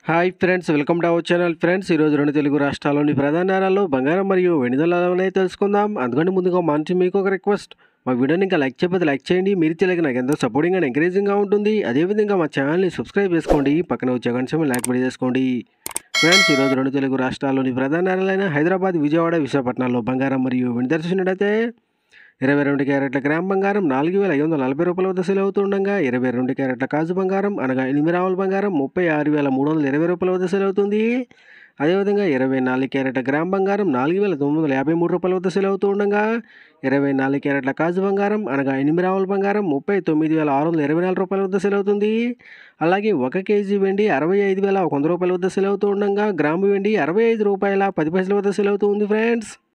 hi friends welcome to our channel friends ఈరోజు రెండు తెలుగు రాష్ట్రాల్లోని ప్రధాన నగరాల్లో బంగారం మరియు వెండి ధరలు తెలుసుకుందాం అందుకని ముందుగా మంచి మీకు ఒక రిక్వెస్ట్ మా వీడియోని ఇంకా లైక్ చేయకపోతే లైక్ చేయండి మీరు తెలియక నాకు ఎంతో సపోర్టింగ్ అండ్ ఎంకరేజింగ్గా ఉంటుంది అదేవిధంగా మా ఛానల్ని సబ్స్క్రైబ్ చేసుకోండి పక్కన వచ్చే గంట లైక్ పడి చేసుకోండి ఫ్రెండ్స్ ఈరోజు రెండు తెలుగు రాష్ట్రాల్లోని ప్రధాన నగరాలైన హైదరాబాద్ విజయవాడ విశాఖపట్నంలో బంగారం మరియు వెండి ధర చూసినట్టయితే ఇరవై రెండు క్యారెట్ల గ్రామ్ బంగారం నాలుగు వేల ఐదు వందల నలభై రూపాయల వద్ద సేల్ అవుతుండగా ఇరవై రెండు క్యారెట్ల కాజు బంగారం అనగా ఎనిమిది రావుల బంగారం ముప్పై ఆరు వేల మూడు వందల ఇరవై రూపాయల వద్ద సేల్ అవుతుంది అదేవిధంగా ఇరవై నాలుగు క్యారెట్ల గ్రామ్ బంగారం నాలుగు వేల తొమ్మిది వందల యాభై మూడు రూపాయల వద్ద సేల్ అవుతూ ఉండగా ఇరవై నాలుగు క్యారెట్ల కాజు బంగారం అనగా ఎనిమిది రావుల బంగారం ముప్పై తొమ్మిది వేల ఆరు వందల ఇరవై నాలుగు రూపాయల వద్ద సేల్ అవుతుంది అలాగే ఒక కేజీ వెండి అరవై ఐదు వేల ఒక వంద రూపాయల వద్ద సేల్ అవుతూ ఉండగా గ్రాము వెండి అరవై ఐదు రూపాయల పది పైసల వద్ద సేల్ అవుతుంది ఫ్రెండ్స్